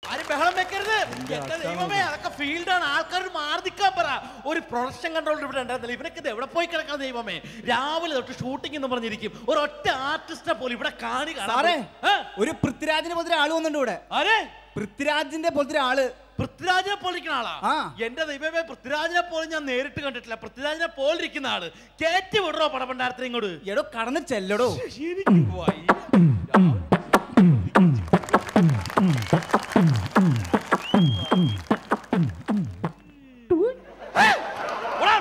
ആരും ബഹളം വെക്കരുത് എന്റെ ദൈവമേ അതൊക്കെ ഫീൽഡാണ് ആൾക്കാർ മാറി നിൽക്കാൻ പറ ഒരു പ്രൊഡക്ഷൻ കൺട്രോളർ ഇവിടെ ഉണ്ടായിരുന്നില്ല ഇവനൊക്കെ ഇത് എവിടെ പോയി കിടക്കാൻ ദൈവമേ രാവിലെ തൊട്ട് ഷൂട്ടിംഗ് എന്ന് പറഞ്ഞിരിക്കും ഒരു ഒറ്റ ആർട്ടിസ്റ്റിനെ പോലും ഇവിടെ കാണി കാണാൻ സാറേ ഏ? ഒരു പൃഥ്വിരാജിനെ പോലത്തെ ആള് വന്നിട്ടുണ്ട് ഇവിടെ ആരെ പൃഥ്വിരാജിന്റെ പോലത്തെ ആള് പൃഥ്വിരാജിനെ പോലിരിക്കുന്ന ആളാ ആ. എന്റെ ദൈവമേ പൃഥ്വിരാജിനെ പോലും ഞാൻ നേരിട്ട് കണ്ടിട്ടില്ല പൃഥ്വിരാജിനെ പോലിരിക്കുന്ന ആള് കയറ്റി വിടറോ പടപണ്ടാരത്തിന് ഇങ്ങോട്ട് എടോ കടന്ന് ചെല്ലടോ എനിക്ക് വയ്യ. ഏ, ഓടാ.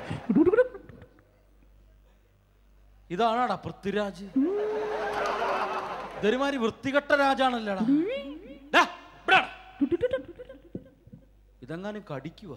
ഇതാണാടാ പൃഥ്വിരാജ് ഇതൊരുമാതിരി വൃത്തികെട്ട രാജാണല്ലടാ ഡാ, ഇവിടെ വാടാ. ഇതെങ്ങാനും കടിക്കുക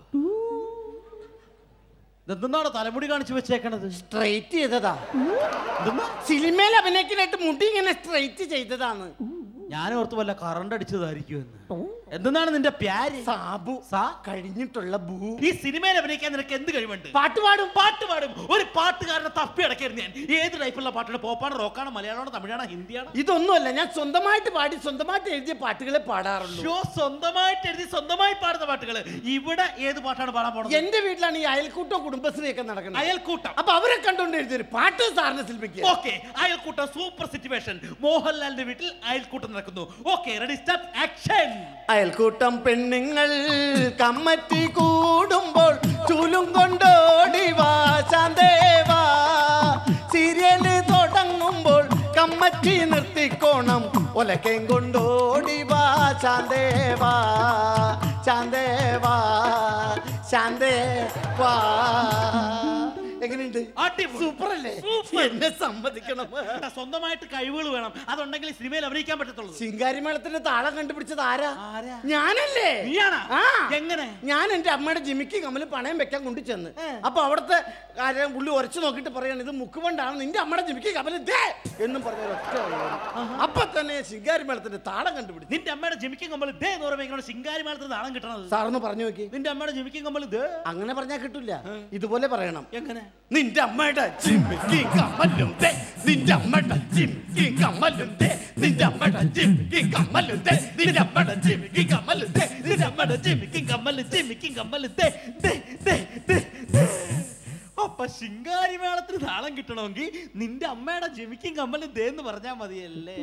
ഇതെന്താണ് തലമുടി കാണിച്ചു വെച്ചേക്കണത് സ്ട്രൈറ്റ് ചെയ്തതാ ഇതെന്നാ സിനിമയിൽ അഭിനയിക്കാനായിട്ട് മുടി ഇങ്ങനെ സ്ട്രൈറ്റ് ചെയ്തതാണ് ഞാൻ ഓർത്ത് വല്ല കറണ്ട് അടിച്ചതായിരിക്കും എന്ന് എന്തെന്നാണ് നിന്റെ പ്യാര് സാബു സാ? കഴിഞ്ഞിട്ടുള്ള ഭൂ ഈ സിനിമയിൽ അഭിനയിക്കാൻ നിനക്ക് എന്ത് കഴിവുണ്ട് പാട്ട് പാടും പാട്ട് പാടും ഒരു പാട്ടുകാരനെ തപ്പി അടക്കായിരുന്നു ഞാൻ ഏത് ടൈപ്പുള്ള പാട്ടാണ് പോപ്പാണ് റോക്കാണ് മലയാളമാണോ തമിഴാണോ ഹിന്ദിയാണോ ഇതൊന്നുമല്ല ഞാൻ സ്വന്തമായിട്ട് പാടി സ്വന്തമായിട്ട് എഴുതിയ പാട്ടുകളെ പാടാറുള്ളൂ ഷോ സ്വന്തമായിട്ട് എഴുതി സ്വന്തമായി പാടുന്ന പാട്ടുകൾ ഇവിടെ ഏത് പാട്ടാണ് പാടാൻ പോണത് എന്റെ വീട്ടിലാണ് ഈ അയൽക്കൂട്ടോ കുടുംബശ്രീ ഒക്കെ നടക്കുന്നത് അയൽക്കൂട്ടം അപ്പൊ അവരെ കണ്ടുകൊണ്ട് എഴുതിയൊരു പാട്ട് സാറിന് ശില്പിക്കുക ഓക്കെ അയൽക്കൂട്ടം സൂപ്പർ സിറ്റുവേഷൻ മോഹൻലാലിന്റെ വീട്ടിൽ അയൽക്കൂട്ടം നടക്കുന്നു ഓക്കെ റെഡി സ്റ്റാർട്ട് ആക്ഷൻ അയൽക്കൂട്ടം പെണ്ണുങ്ങൾ കമ്മറ്റി കൂടുമ്പോൾ ചൂലും കൊണ്ടോടി വാ ശാന്തേവാ സീരിയല് തുടങ്ങുമ്പോൾ കമ്മറ്റി നിർത്തിക്കോണം ഒലക്കേം കൊണ്ടോടി വാ ശാന്തേവാ ശാന്തേവാ ശാന്തേവാ എങ്ങനെയുണ്ട് അടിപൊളി. സൂപ്പർ അല്ലേ Super. എന്നെ സമ്മതിക്കണം എടാ, സ്വന്തമായിട്ട് കഴിവുകൾ വേണം അതുണ്ടെങ്കിൽ സിനിമയിൽ അഭിനയിക്കാൻ പറ്റത്തുള്ളൂ ശിങ്കാരിമേളത്തിന്റെ താളം കണ്ടുപിടിച്ചത് ആരാ ആരാ? ഞാനല്ലേ നീയാണാ? ആ. എങ്ങനെ? ഞാൻ എന്റെ അമ്മയുടെ ജിമിക്ക് കമ്മല് പണയം വെക്കാൻ കൊണ്ടു ചെന്ന് അപ്പൊ അവിടുത്തെ കാര്യം പുള്ളി ഉരച്ചു നോക്കിട്ട് പറയാണ് ഇത് മുക്കുകൊണ്ടാണ് നിന്റെ അമ്മയുടെ ജിമിക്ക് കമ്മല് ദേ എന്നും പറഞ്ഞ ഒറ്റ അപ്പൊ തന്നെ ശിങ്കാരിമേളത്തിന്റെ താളം കണ്ടുപിടിച്ചു നിന്റെ അമ്മയുടെ ജിമിക്കും കമ്പൽ ദേ എന്ന് പറയുമ്പോൾ ശിങ്കാരി മേളത്തിൽ നാളം കിട്ടണത് സാറൊന്ന് പറഞ്ഞു നോക്കി നിന്റെ അമ്മയുടെ ജിമിക്കും കമ്പൽ ദേ അങ്ങനെ പറഞ്ഞാൽ കിട്ടൂല ഇതുപോലെ പറയണം എങ്ങനെ നിന്റെ അമ്മയുടെ ജിമിക്ക് കമ്മലും ദേ നിന്റെ അമ്മയുടെ ജിമിക്ക് കമ്മലും ദേ നിന്റെ അമ്മയുടെ ജിമിക്ക് കമ്മലും ദേ നിന്റെ അമ്മയുടെ ജിമിക്ക് കമ്മലും ദേ നിന്റെ അമ്മയുടെ ജിമിക്കും കമ്മൽ ജിമിക്കും കമ്മൽ ദേ ദേ ദേ ദേ ദേ. അപ്പൊ ശിങ്കാരി മേളത്തിന് താളം കിട്ടണമെങ്കിൽ നിന്റെ അമ്മയുടെ ജിമിക്കും കമ്മലും ദേ എന്ന് പറഞ്ഞാ മതിയല്ലേ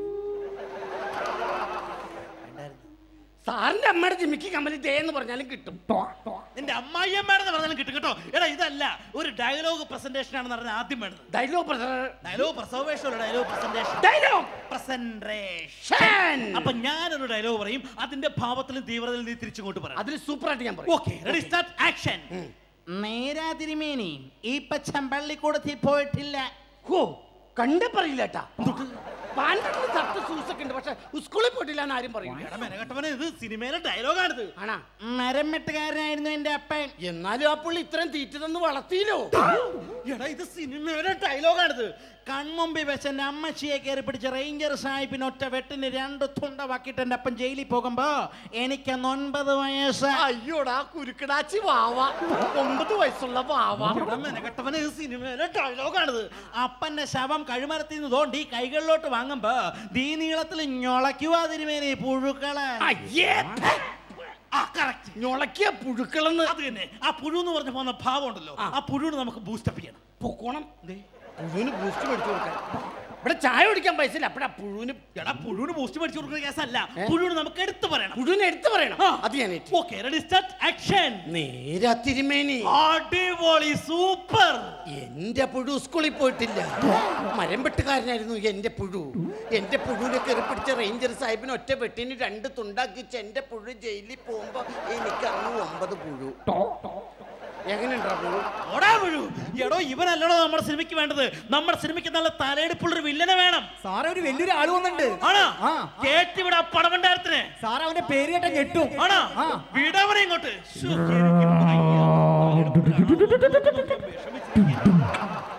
സാറിന്റെ അമ്മയുടെ ജിമിക്ക് കമ്മല് ദേ എന്ന് പറഞ്ഞാലും കിട്ടും നിന്റെ അമ്മായിയമ്മയുടെ പറഞ്ഞാലും കിട്ടും കേട്ടോ എടാ ഇതല്ല ഒരു ഡയലോഗ് പ്രസന്റേഷൻ ആണെന്ന് പറഞ്ഞാൽ ആദ്യം വേണ്ടത് dialogue dialogue presentation dialogue presentation dialogue presentation അപ്പൊ ഞാനൊരു ഡയലോഗ് പറയും അതിന്റെ ഭാവത്തിലും തീവ്രതയിലും നീ തിരിച്ചിങ്ങോട്ട് പറ അതിൽ സൂപ്പറായിട്ട് ഞാൻ പറയും ഓക്കെ റെഡി സ്റ്റാർട്ട് ആക്ഷൻ നേരാ തിരുമേനി ഈ പച്ചമ്പള്ളിക്കൂടത്തിൽ പോയിട്ടില്ല ഹോ കണ്ടേ പറയില്ല കേട്ടാ പാൻപെട്ടിന് തട്ട് സൂസൊക്കെ ഉണ്ട് പക്ഷെ സ്കൂളിൽ പോയിട്ടില്ല എന്ന് ആരും പറയും എടാ മെനകെട്ടവനെ ഇത് സിനിമയിലെ ഡയലോഗാണിത് ആണാ മരം വെട്ടുകാരനായിരുന്നു എന്റെ അപ്പൻ എന്നാലും ആ പുള്ളി ഇത്രയും തീറ്റ തന്ന് വളർത്തിയില്ലോ എടാ ഇത് സിനിമയിലെ ഡയലോഗാണിത് കൺമുമ്പിൽ വെച്ച് എന്റെ അമ്മച്ചിയെ കയറി പിടിച്ച റേഞ്ചർ സാഹിബിന് ഒറ്റ വെട്ടിന് രണ്ട് തുണ്ടവാക്കിയിട്ട് എന്റെ അപ്പൻ ജയിലിൽ പോകുമ്പോ എനിക്കന്ന് ഒൻപത് വയസ്സ് അയ്യോടാ കുരുക്കടാച്ചി വാവ ഒമ്പത് വയസ്സുള്ള വാവ എടാ മെനകെട്ടവനെ ഇത് സിനിമയിലെ ഡയലോഗാണിത് അപ്പന്റെ ശവം കഴുമരത്തിൽ നിന്ന് തോണ്ടി കൈകളിലോട്ട് വാങ്ങുമ്പോ ദീ നീളത്തിൽ ഞൊളയ്ക്കുവാ തിരുമേനി പുഴുക്കളെ അയ്യേ ആ കറക്റ്റ് ഞൊളക്കിയ പുഴുക്കളെന്ന് അത് തന്നെ ആ പുഴു എന്ന് പറഞ്ഞ പോകുന്ന ഭാവം ഉണ്ടല്ലോ ആ പുഴുവിന് നമുക്ക് ബൂസ്റ്റപ്പ് ചെയ്യണം പൊക്കോണം പുഴുവിന് ബൂസ്റ്റ് മേടിച്ചു കൊടുക്കാൻ ഇവിടെ ചായ കുടിക്കാൻ പൈസ ഇല്ല അപ്പഴാ പുഴുവിന് എടാ പുഴുവിന് ബൂസ്റ്റ് മേടിച്ചു കൊടുക്കുന്ന കേസല്ല പുഴുവിന് നമുക്ക് എടുത്തു പറയണം പുഴുവിനെ എടുത്തു പറയണം അത് ഞാൻ ഏറ്റു. ഓക്കെ റെഡി സ്റ്റാർട്ട് ആക്ഷൻ നേരാ തിരുമേനി അടിപൊളി സൂപ്പർ എന്റെ പുഴു സ്കൂളിൽ പോയിട്ടില്ല മരം വെട്ടുകാരനായിരുന്നു എന്റെ പുഴു എന്റെ പുഴുവിനെ കയറി പിടിച്ച റേഞ്ചർ സാഹിബിന് ഒറ്റ വെട്ടിന് രണ്ട് തുണ്ടാക്കിച്ച് എന്റെ പുഴു ജയിലിൽ പോകുമ്പോ എനിക്ക് അന്ന് ഒമ്പത് പുഴു എങ്ങനെയുണ്ടാ പുഴു ഓടാ പുഴു എടോ ഇവനല്ലടോ നമ്മുടെ സിനിമയ്ക്ക് വേണ്ടത് നമ്മുടെ സിനിമയ്ക്ക് നല്ല തലയെടുപ്പുള്ള ഒരു വില്ലനെ വേണം സാറേ ഒരു വലിയൊരു ആള് വന്നിട്ടുണ്ട് ആണോ ആ. കേട്ടിവിടെ പടവണ്ടാരത്തിന് സാർ അവന്റെ പേര് കേട്ട ഞെട്ടും ആണോ ആ. വിടവനെ ഇങ്ങോട്ട് ശ്ശോ, എനിക്ക് വയ്യ. വിഷമിച്ചിരിക്കുകയാണ്.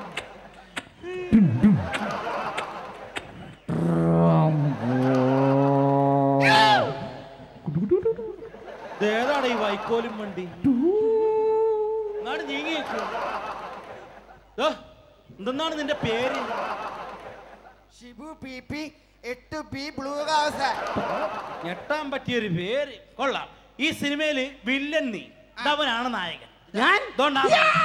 ഏതാണ് ഈ വൈക്കോലും വണ്ടി നാട് നീങ്ങി എന്തെന്നാണ് നിന്റെ പേര് ഷിബു പി പി എട്ട് പി ബ്ലൂ ഹൗസ് ഞെട്ടാൻ പറ്റിയൊരു പേര് കൊള്ളാം ഈ സിനിമയില് വില്ലൻ നീ അവനാണ് നായകൻ ഞാൻ ദോണ്ടാ.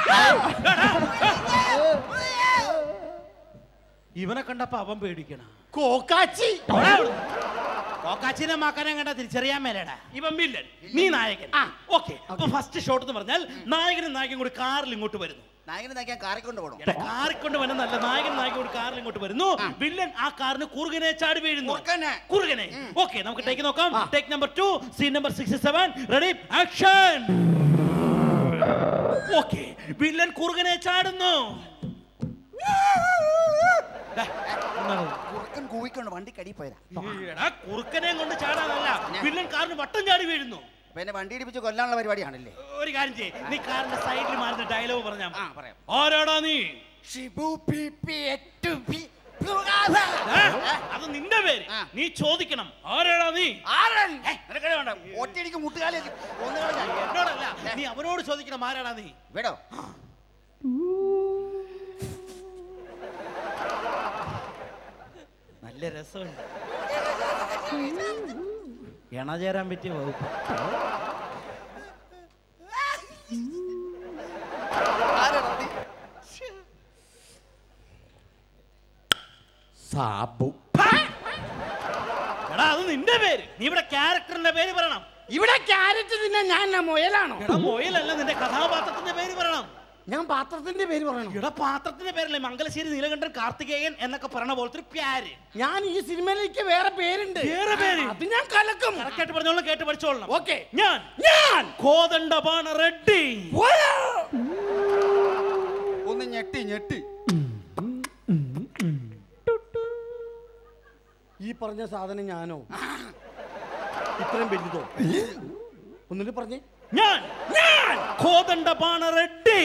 ഇവനെ കണ്ടപ്പോ അവൻ പേടിക്കണ കോക്കാച്ചി കോക്കാച്ചിനെ മാക്കാനെ കണ്ട തിരിച്ചറിയാൻ മേലേടാ ഇവൻ വില്ലൻ നീ നായകൻ ആ. ഓക്കെ അപ്പൊ ഫസ്റ്റ് ഷോട്ട് എന്ന് പറഞ്ഞാൽ നായകനും നായകൻ കൂടി കാറിൽ ഇങ്ങോട്ട് വരുന്നു നായകനെ നയിക്കാൻ കാറി കൊണ്ട് പോകണം എടാ, കാറിൽ കൊണ്ട് വരുന്നല്ല നായകൻ നായകൻ കൂടി കാറിൽ ഇങ്ങോട്ട് വരുന്നു വില്ലൻ ആ കാറിന് കുറുകനെ ചാടി വീഴുന്നു കുറുക്കനെ. കുറുകനെ ഓക്കെ നമുക്ക് ടേക്ക് നോക്കാം take number two scene number sixty seven ready action okay villain കുറുകനെ ചാടുന്നു ദാ, ഒന്നാണ്. കുറുക്കൻ കൂവിക്കൊണ്ട് വണ്ടി കടി പോയതാ എടാ, കുറുക്കനെ കൊണ്ട് ചാടാനല്ല വില്ലൻ കാറിന് വട്ടം ചാടി വീഴുന്നു അപ്പൊ എന്നെ വണ്ടി ഇടിപ്പിച്ച് കൊല്ലാനുള്ള പരിപാടിയാണല്ലേ ഒരു കാര്യം ചെയ്യ് നീ കാറിന്റെ സൈഡിൽ മാറുന്ന ഡയലോഗ് പറഞ്ഞാ ആ പറയാം ആരാടാ നീ ഷിബു പി പി എട്ട് പി ബ്ലൂ ഹൗസ് ഏ? അത് നിന്റെ പേര് ആ. നീ ചോദിക്കണം ആരാടാ നീ ആരൻ നിനക്കടെ വേണ്ട ഒറ്റയടിക്ക് മുട്ടുകാലി ഒന്നുകളെ ഞാൻ എന്നോടല്ല നീ അവനോട് ചോദിക്കണം ആരാടാ നീ വിടോ നല്ല രസമുണ്ട് എണ ചേരാൻ പറ്റിയ വകുപ്പ് ആരാടാ നീ? സാബു എടാ അത് നിന്റെ പേര് നീ ഇവിടെ ക്യാരക്ടറിന്റെ പേര് പറയണം ഇവിടെ ക്യാരറ്റ് തിന്നെ ഞാൻ എന്നാ മുയലാണോ എടാ മൊയിലല്ല നിന്റെ കഥാപാത്രത്തിന്റെ പേര് പറയണം ഞാൻ പാത്രത്തിന്റെ പേര് പറയണം എടാ പാത്രത്തിന്റെ പേരല്ലേ മംഗലശ്ശേരി നീലകണ്ഠൻ കാർത്തികേയൻ എന്നൊക്കെ പറയണ പോലത്തെ ഒരു പ്യാര് ഞാൻ ഈ സിനിമയിലേക്ക് വേറെ പേരുണ്ട് വേറെ പേര്? അത് ഞാൻ കലക്കും കറക്റ്റായിട്ട് പറഞ്ഞോളാം കേട്ട് പഠിച്ചോളണം ഓക്കെ ഞാൻ ഞാൻ കോദണ്ഡപാണ റെഡ്ഡി പോയാ. ഒന്ന് ഞെട്ടി ഞെട്ടി ഈ പറഞ്ഞ സാധനം ഞാനോ ഇത്രയും വലുതോ ഒന്നിട്ട് പറഞ്ഞേ ഞാൻ ഞാൻ കോദണ്ഡപാണ റെഡ്ഡി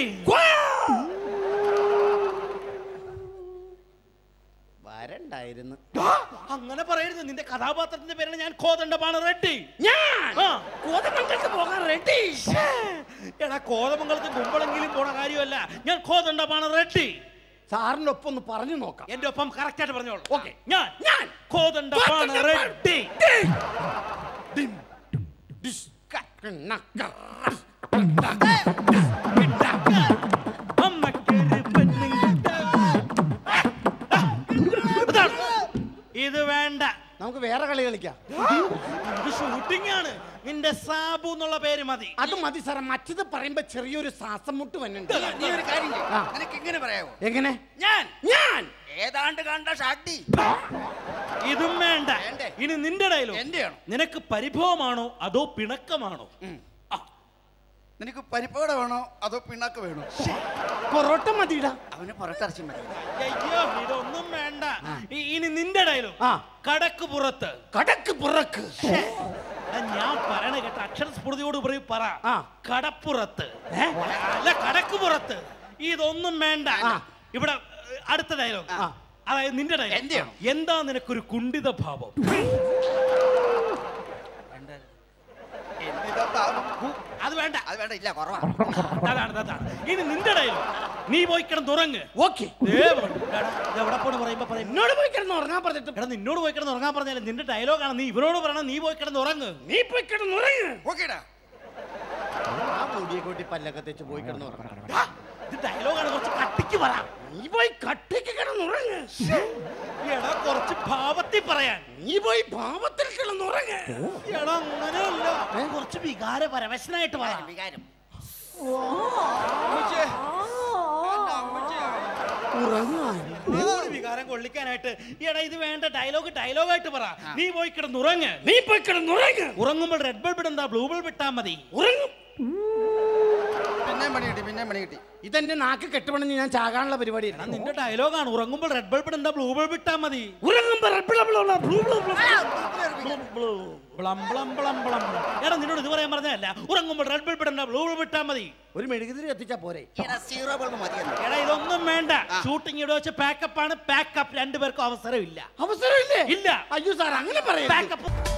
വരണ്ടായിരുന്നു ആ, അങ്ങനെ പറയരുത് നിന്റെ കഥാപാത്രത്തിന്റെ പേരാണ് ഞാൻ കോദണ്ഡപാണ റെഡ്ഡി ഞാൻ ആ. കോതമംഗലത്ത് പോകാൻ റെഡി ശ്ശേ, എടാ കോതമംഗലത്ത് കുമ്പളെങ്കിലും പോണ കാര്യമല്ല ഞാൻ കോദണ്ഡപാണ റെഡ്ഡി സാറിന്റെ ഒപ്പം ഒന്ന് പറഞ്ഞു നോക്കാം എന്റെ ഒപ്പം കറക്റ്റ് ആയിട്ട് പറഞ്ഞോളൂ ഓക്കെ ഞാൻ ഞാൻ കോദണ്ഡപാണ റെഡ്ഡി അമ്മക്കൊരു പെണ്ണും കിട്ടാ. ഇതാണ്. ഇത് വേണ്ട നമുക്ക് വേറെ കളി കളിക്കാം ഇത് ഷൂട്ടിംഗ് ആണ് നിന്റെ സാബു എന്നുള്ള പേര് മതി അത് മതി സാറേ മറ്റത് പറയുമ്പോ ചെറിയൊരു ശ്വാസം മുട്ട് വന്നുണ്ട് നീ ഒരു കാര്യം ചെയ്യ്. ആ. നിനക്ക് ഇങ്ങനെ പറയാവോ എങ്ങനെ ഞാൻ ഞാൻ ഏതാണ്ട് കണ്ട ഷാട്ടി ഇതും വേണ്ട വേണ്ടേ? ഇനി നിന്റെ ഡയലോഗ് എന്റെയാണോ നിനക്ക് പരിഭവമാണോ അതോ പിണക്കമാണോ ആ, നിനക്ക് പരിപ്പകട വേണോ അതോ പിണ്ണാക്ക് വേണോ പൊറോട്ട മതിയിടാ അവന് പുറത്തിറച്ചി മതി അയ്യോ ഇതൊന്നും വേണ്ട ഇ- ഇനി നിന്റെ ഡയലോഗ് ആ. കടക്ക് പുറത്ത് കടക്ക് പുറക്ക് ശ്ശേ, എടാ, ഞാൻ പറയണ കേട്ട അക്ഷരസ്ഫുതിയോട് പറയും പറ ആ. കടപ്പുറത്ത് അല്ല കടക്ക് പുറത്ത് ഇതൊന്നും വേണ്ട ആ. ഇവിടെ ഏ, അടുത്ത ഡയലോഗ് ആ. അതായത് നിന്റെ ഡയലോഗ് എന്റെയാണോ? എന്താ നിനക്കൊരു കുണ്ഠിത ഭാവം എന്നിതാ പാവം. അത് വേണ്ട അത് വേണ്ട ഇല്ല കുറവാ അതാണ് അതാണ് ഇനി നിന്റെ ഡയലോഗ് നീ പോയി കിടന്നുറങ്ങ് ഓക്കെ ദേ പോണ്. എടാ, ഇത് എവിടെ പോണ് പറയുമ്പോ പറയും എന്നോട് പോയി കിടന്ന് ഉറങ്ങാൻ പറഞ്ഞിട്ട് എടാ നിന്നോട് പോയി കിടന്ന് ഉറങ്ങാൻ പറഞ്ഞാലേ നിന്റെ ഡയലോഗാണ് നീ ഇവരോട് പറയണം നീ പോയി കിടന്ന് ഉറങ്ങ് നീ പോയി കിടന്ന് ഉറങ്ങ് ഓക്കേടാ ആ മുടിയെ കൂട്ടി പല്ലൊക്കെ തെച്ച് പോയി കിടന്ന് ഉറങ്ങണം ആ, ഇത് ഡയലോഗാണ് കുറച്ച് കട്ടിക്ക് പറ നീ പോയി കട്ടിക്ക് കിടന്നുറങ്ങ് എടാ കുറച്ച് ഭാവത്തിൽ പറയാൻ നീ പോയി പാവത്തിൽ കിടന്നുറങ്ങ് എടാ അങ്ങനെയല്ല കുറച്ച് വികാര പരവശനായിട്ട് പറ വികാരം ഉറങ്ങാൻ നിന്നോട് വികാരം കൊള്ളിക്കാനായിട്ട് എടാ ഇത് വേണ്ട ഡയലോഗ് ഡയലോഗായിട്ട് പറ നീ പോയി കിടന്ന് ഉറങ്ങ് നീ പോയി കിടന്നുറങ്ങ് ഉറങ്ങുമ്പോൾ റെഡ് ബൾബ് ഇടണ്ട ബ്ലൂ ബൾബ് ഇട്ടാ മതി ഉറങ്ങും പിന്നെയും പണി കിട്ടി പിന്നെയും പണി കിട്ടി ഇതെന്റെ നാക്ക് കെട്ടുപണിഞ്ഞ് ഞാൻ ചാകാനുള്ള പരിപാടി എടാ നിന്റെ ഡയലോഗാണ് ഉറങ്ങുമ്പോൾ റെഡ് ബൾബ് ഇടണ്ട ബ്ലൂ ബൾബ് ഇട്ടാ മതി ഉറങ്ങുമ്പോ red blah blah blah blue blah blah. ബ്ലം ബ്ലം ബ്ലം ബ്ലം ബ്ലം. എടാ നിന്നോട് ഇത് പറയാൻ പറഞ്ഞതല്ല ഉറങ്ങുമ്പോൾ റെഡ് ബൾബ് ഇടണ്ട ബ്ലൂ ബൾബ് ഇട്ടാ മതി ഒരു മെഴുകുതിരി എത്തിച്ചാ പോരെ എടാ സീറോ ബൾബ് മതിയെന്ന് എടാ ഇതൊന്നും വേണ്ട ആ. ഷൂട്ടിംഗ് ഇവിടെ വെച്ച് പാക്കപ്പ് ആണ് പാക്കപ്പ് രണ്ടുപേർക്കും അവസരം ഇല്ല അവസരമില്ലേ ഇല്ല അയ്യോ സാർ അങ്ങനെ പറയാം പാക്കപ്പ്